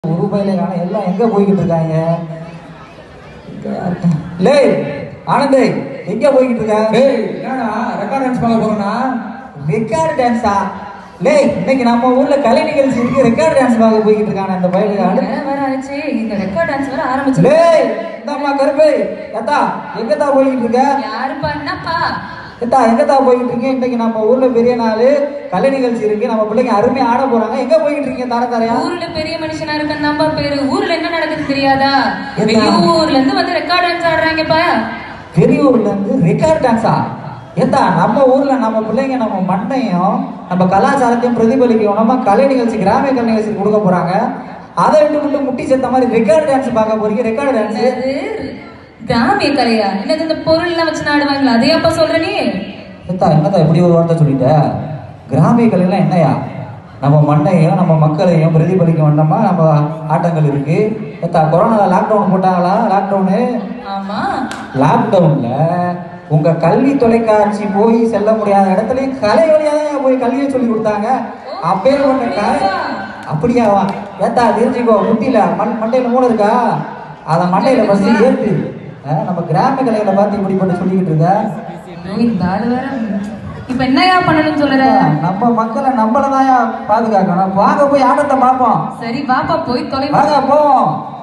ஒரு பயில காணோம் எல்லாம் எங்க போய்கிட்டு இருக்காங்க லே ஆனந்தே எங்க போய்கிட்டு இருக்க டேய் என்னடா ரெக்கார்ட் டான்ஸ் பார்க்க போறோம்னா ரெக்கார்டு டான்ஸா லே இன்னைக்கு நம்ம ஊர்ல கலை நிகழ்ச்சி இருக்கு ரெக்கார்டு டான்ஸ் பார்க்க போய்கிட்டு இருக்கான அந்த பயில வேற வேற ஆச்சு இந்த ரெக்கார்ட் டான்ஸ் வேற ஆரம்பிச்சு லே இந்தாம்மா கருப்பு எத்தா எங்கத்தா போய்கிட்டு இருக்க யாருப்பா என்னப்பா எத்தா எங்கத்தா போய்கிட்டு இருக்கீங்க இன்னைக்கு நம்ம ஊர்ல பெரிய நாள் கலை நிகழ்ச்சி இருக்கு நம்ம பிள்ளைங்க அருமையா ஆட போறாங்க எங்க போய்கிட்டு இருக்கீங்க தார தாரையா ஊர்ல பெரிய மனுஷனா இருக்கந்தாம்பா பேரு ஊர்ல என்ன நடக்குது தெரியாதா என்ன? வெளியூர்ல இருந்து வந்து ரெக்கார்ட் டான்ஸ் ஆடுறாங்கப்பா பெரியூர்ல இருந்து ரெக்கார்ட் டான்ஸா ஏத்தா நம்ம ஊர்ல நம்ம பிள்ளைங்க நம்ம மண்ணையும் நம்ம கலாச்சாரத்தையும் பிரதிபலிக்கணும் நம்ம கலை நிகழ்ச்சி கிராமிய கலை நிகழ்ச்சி கொடுக்க போறாங்க அதை விட்டு விட்டு முட்டி சேர்த்த மாதிரி ரெக்கார்ட் டான்ஸ் பார்க்க போறீங்க ரெக்கார்ட் டான்ஸ் என்னது கிராமிய கலையா என்னது இந்த பொருள் எல்லாம் வச்சு ஆடுவாங்களா அதையாப்பா சொல்ற நீ ஏத்தா என்னதா இப்படி ஒரு வார்த்தை சொல்லிட்ட கிராமிய கலைலாம் என்னையா நம்ம மண்ணையும் நம்ம மக்களையும் பிரதிபலிக்க வேண்டாமா நம்ம ஆட்டங்கள் இருக்கு ஏத்தா கொரோனா லாக்டவுன் போட்டாங்களா லாக்டவுனு ஆமா லாக்டவுன்ல உங்க கல்வி தொலைக்காட்சி போய் செல்ல முடியாத இடத்துலயும் கலை வழியா தான் போய் கல்வியை சொல்லி கொடுத்தாங்க அப்பேற்பட்ட கலை அப்படியாவா ஏத்தா தெரிஞ்சுக்கோ முட்டியில மண் மண்டையில மூளை இருக்கா அத மண்டையில ஃபர்ஸ்ட் ஏத்து அஹ், நம்ம கிராம கலைகளை பார்த்து இப்படிப்பட்ட சொல்லிக்கிட்டு இருக்க ஐயோ, இந்த ஆளு வேற இப்ப என்னையா பண்ணணும்னு சொல்ற நம்ம மக்களை நம்மளதான் பாதுகாக்கணும் வாங்க போய் ஆட்டத்தை பார்ப்போம் சரி வாப்பா போய் தொலை வாங்க போவோம்